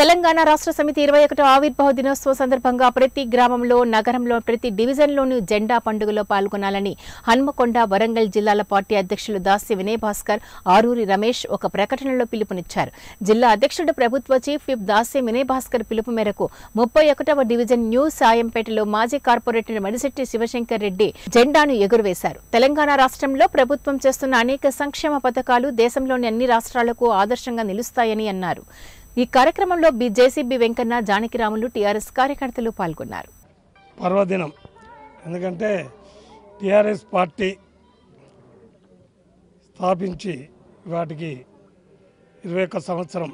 తెలంగాణ రాష్ట్ర సమితి ఇరవై ఒకటో ఆవిర్భావ దినోత్సవ సందర్భంగా ప్రతి గ్రామంలో నగరంలో ప్రతి డివిజన్లోనూ జెండా పండుగలో పాల్గొనాలని హన్మకొండ వరంగల్ జిల్లాల పార్టీ అధ్యక్షులు దాసి వినయ్ భాస్కర్ ఆరూరి రమేష్ ఒక ప్రకటనలో పిలుపునిచ్చారు జిల్లా అధ్యక్షుడు ప్రభుత్వ చీఫ్ విప్ దాసి వినయ్ భాస్కర్ పిలుపు మేరకు ముప్పై ఒకటవ డివిజన్ న్యూ సాయంపేటలో మాజీ కార్పొరేటర్ మడిశెట్టి శివశంకర్ రెడ్డి జెండాను ఎగురవేశారు తెలంగాణ రాష్ట్రంలో ప్రభుత్వం చేస్తున్న అనేక సంక్షేమ పథకాలు దేశంలోని అన్ని రాష్ట్రాలకు ఆదర్శంగా నిలుస్తాయని అన్నారు ఈ కార్యక్రమంలో B JCB Venkanna Janakiramulu TRS కార్యకర్తలు పాల్గొన్నారు పర్వదినం ఎందుకంటే టిఆర్ఎస్ పార్టీ స్థాపించి వాటికి ఇరవై ఒక్క సంవత్సరం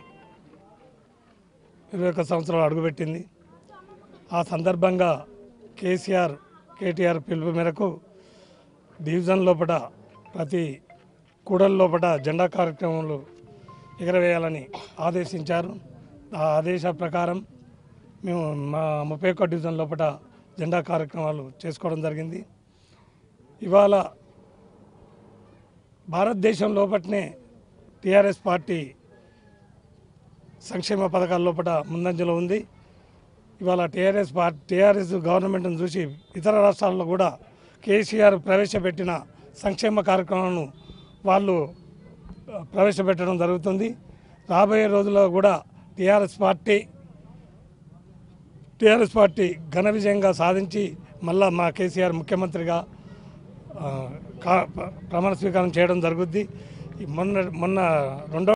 ఇరవై ఒక్క సంవత్సరాలు అడుగుపెట్టింది ఆ సందర్భంగా కేసీఆర్ కేటీఆర్ పిలుపు మేరకు డివిజన్ లోపల ప్రతి కూడల లోపల జెండా కార్యక్రమాలు ఎగరవేయాలని ఆదేశించారు ఆ ఆదేశ ప్రకారం మేము మా ముప్పై ఒక్క డివిజన్ లోపల జెండా కార్యక్రమాలు చేసుకోవడం జరిగింది ఇవాళ భారతదేశం లోపలనే టీఆర్ఎస్ పార్టీ సంక్షేమ పథకాల లోపల ముందంజలో ఉంది ఇవాళ టీఆర్ఎస్ పార్టీ టీఆర్ఎస్ గవర్నమెంట్ను చూసి ఇతర రాష్ట్రాల్లో కూడా కేసీఆర్ ప్రవేశపెట్టిన సంక్షేమ కార్యక్రమాలను వాళ్ళు ఆ, ప్రవేశపెట్టడం జరుగుతుంది రాబోయే రోజుల్లో కూడా టీఆర్ఎస్ పార్టీ టీఆర్ఎస్ పార్టీ ఘన విజయంగా సాధించి మళ్ళా మా కేసీఆర్ ముఖ్యమంత్రిగా ఆ, కా- ప్రమాణ స్వీకారం చేయడం జరుగుద్ది ఈ మొన్న మొన్న రెండో